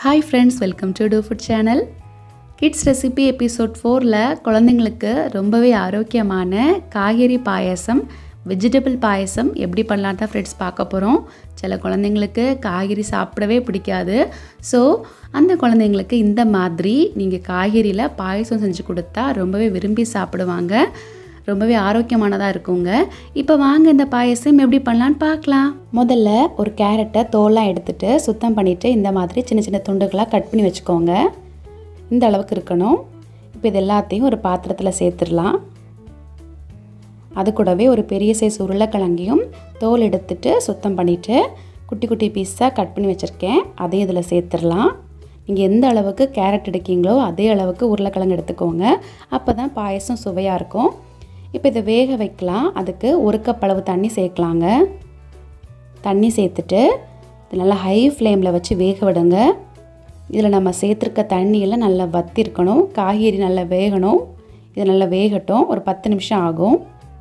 hi friends welcome to to food channel kids recipe episode ஃபோரில் குழந்தைங்களுக்கு ரொம்பவே ஆரோக்கியமான காய்கறி பாயசம் வெஜிடபிள் பாயசம் எப்படி பண்ணலாம் தான் ஃப்ரெண்ட்ஸ் பார்க்க போகிறோம் சில குழந்தைங்களுக்கு காய்கறி சாப்பிடவே பிடிக்காது ஸோ அந்த குழந்தைங்களுக்கு இந்த மாதிரி நீங்கள் காய்கறியில் பாயசம் செஞ்சு கொடுத்தா ரொம்பவே விரும்பி சாப்பிடுவாங்க ரொம்பவே ஆரோக்கியமானதாக இருக்குங்க இப்போ வாங்க இந்த பாயசம் எப்படி பண்ணலான்னு பார்க்கலாம் முதல்ல ஒரு கேரட்டை தோல்லாம் எடுத்துட்டு சுத்தம் பண்ணிவிட்டு இந்த மாதிரி சின்ன சின்ன துண்டுகளாக கட் பண்ணி வச்சுக்கோங்க இந்த அளவுக்கு இருக்கணும் இப்போ இது எல்லாத்தையும் ஒரு பாத்திரத்தில் சேர்த்துடலாம் அது கூடவே ஒரு பெரிய சைஸ் உருளைக்கிழங்கையும் தோல் எடுத்துட்டு சுத்தம் பண்ணிவிட்டு குட்டி குட்டி பீஸாக கட் பண்ணி வச்சுருக்கேன் அதையும் இதில் சேர்த்துடலாம் நீங்கள் எந்த அளவுக்கு கேரட் எடுக்கீங்களோ அதே அளவுக்கு உருளைக்கிழங்கு எடுத்துக்கோங்க அப்போ தான் பாயசம் சுவையாக இருக்கும் இப்போ இதை வேக வைக்கலாம் அதுக்கு ஒரு கப் அளவு தண்ணி சேர்க்கலாங்க தண்ணி சேர்த்துட்டு இது நல்லா ஹை ஃப்ளேமில் வச்சு வேக விடுங்க இதில் நம்ம சேர்த்துருக்க தண்ணியெல்லாம் நல்லா வத்திருக்கணும் காய்கறி நல்லா வேகணும் இது நல்லா வேகட்டும் ஒரு பத்து நிமிஷம் ஆகும்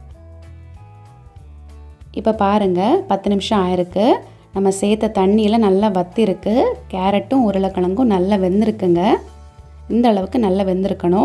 இப்போ பாருங்கள் பத்து நிமிஷம் ஆயிருக்கு நம்ம சேர்த்த தண்ணியெல்லாம் நல்லா வத்திருக்கு கேரட்டும் உருளைக்கிழங்கும் நல்லா வெந்திருக்குங்க இந்த அளவுக்கு நல்லா வெந்திருக்கணும்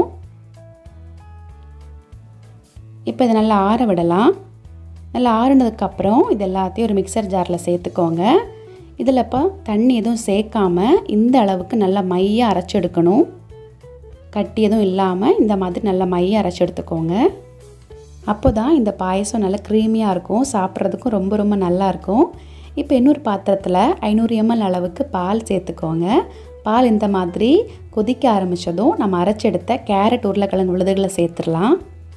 இப்போ இதை நல்லா ஆற விடலாம் நல்லா ஆறுனதுக்கப்புறம் இது எல்லாத்தையும் ஒரு மிக்சர் ஜாரில் சேர்த்துக்கோங்க இதில் இப்போ தண்ணி எதுவும் சேர்க்காம இந்த அளவுக்கு நல்லா மையாக அரைச்சி எடுக்கணும் கட்டி எதுவும் இல்லாமல் இந்த மாதிரி நல்லா மையாக அரைச்சி எடுத்துக்கோங்க அப்போ தான் இந்த பாயசம் நல்லா க்ரீமியாக இருக்கும் சாப்பிட்றதுக்கும் ரொம்ப ரொம்ப நல்லாயிருக்கும் இப்போ இன்னொரு பாத்திரத்தில் ஐநூறு எம்எல் அளவுக்கு பால் சேர்த்துக்கோங்க பால் இந்த மாதிரி கொதிக்க ஆரம்பித்ததும் நம்ம அரைச்செடுத்த கேரட் உருளைக்கிழங்கு விழுதுகளை சேர்த்துடலாம்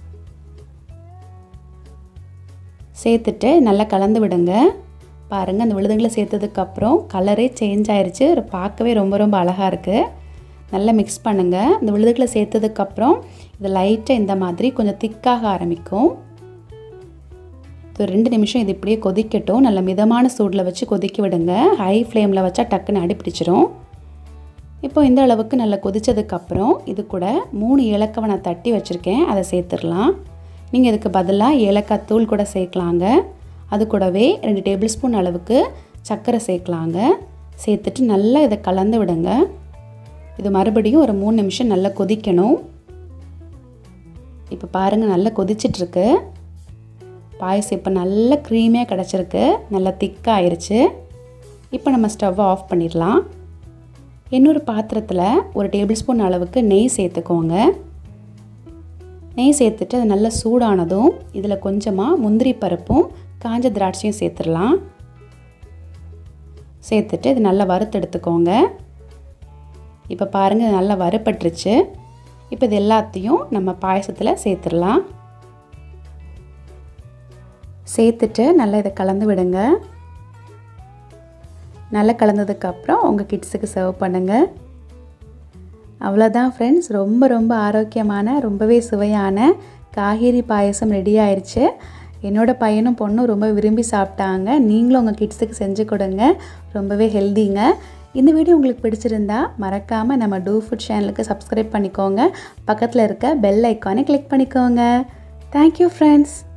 சேர்த்துட்டு நல்லா கலந்து விடுங்க பாருங்கள் அந்த விழுதுகளை சேர்த்ததுக்கப்புறம் கலரே சேஞ்ச் ஆயிடுச்சு பார்க்கவே ரொம்ப ரொம்ப அழகாக இருக்குது நல்லா மிக்ஸ் பண்ணுங்கள் இந்த விழுதுகளை சேர்த்ததுக்கப்புறம் இது லைட்டாக இந்த மாதிரி கொஞ்சம் திக்காக ஆரம்பிக்கும் ஒரு ரெண்டு நிமிஷம் இது இப்படியே கொதிக்கட்டும் நல்ல மிதமான சூடில் வச்சு கொதிக்க விடுங்க ஹை ஃப்ளேமில் வச்சா டக்குன்னு அடிப்பிடிச்சிரும் இப்போ இந்த அளவுக்கு நல்லா கொதித்ததுக்கப்புறம் இது கூட மூணு ஏலக்காவை நான் தட்டி வச்சுருக்கேன் அதை சேர்த்துடலாம் நீங்கள் இதுக்கு பதிலாக ஏலக்காய் தூள் கூட சேர்க்கலாங்க அது கூடவே ரெண்டு டேபிள் ஸ்பூன் அளவுக்கு சர்க்கரை சேர்க்கலாங்க சேர்த்துட்டு நல்லா இதை கலந்து விடுங்க இது மறுபடியும் ஒரு மூணு நிமிஷம் நல்லா கொதிக்கணும் இப்போ பாருங்கள் நல்லா கொதிச்சிட்ருக்கு பாயசம் இப்போ நல்ல க்ரீமியாக கிடச்சிருக்கு நல்லா திக்காக ஆயிடுச்சு இப்போ நம்ம ஸ்டவ்வை ஆஃப் பண்ணிடலாம் இன்னொரு பாத்திரத்தில் ஒரு டேபிள் ஸ்பூன் அளவுக்கு நெய் சேர்த்துக்கோங்க நெய் சேர்த்துட்டு அது நல்லா சூடானதும் இதில் கொஞ்சமாக முந்திரி பருப்பும் காஞ்ச திராட்சையும் சேர்த்துடலாம் சேர்த்துட்டு இது நல்லா வறுத்து எடுத்துக்கோங்க இப்போ பாருங்கள் இது நல்லா வறுப்பட்டுருச்சு இப்போ இது எல்லாத்தையும் நம்ம பாயசத்தில் சேர்த்துடலாம் சேர்த்துட்டு நல்லா இதை கலந்து விடுங்க நல்லா கலந்ததுக்கப்புறம் உங்கள் கிட்ஸுக்கு சர்வ் பண்ணுங்கள் அவ்வளோதான் ஃப்ரெண்ட்ஸ் ரொம்ப ரொம்ப ஆரோக்கியமான ரொம்பவே சுவையான காய்கறி பாயசம் ரெடி ஆயிடுச்சு என்னோடய பையனும் பொண்ணும் ரொம்ப விரும்பி சாப்பிட்டாங்க நீங்களும் உங்கள் கிட்ஸுக்கு செஞ்சு கொடுங்க ரொம்பவே ஹெல்திங்க இந்த வீடியோ உங்களுக்கு பிடிச்சிருந்தா மறக்காமல் நம்ம டூ ஃபுட் சேனலுக்கு சப்ஸ்கிரைப் பண்ணிக்கோங்க பக்கத்தில் இருக்க பெல் ஐக்கானை கிளிக் பண்ணிக்கோங்க தேங்க்யூ ஃப்ரெண்ட்ஸ்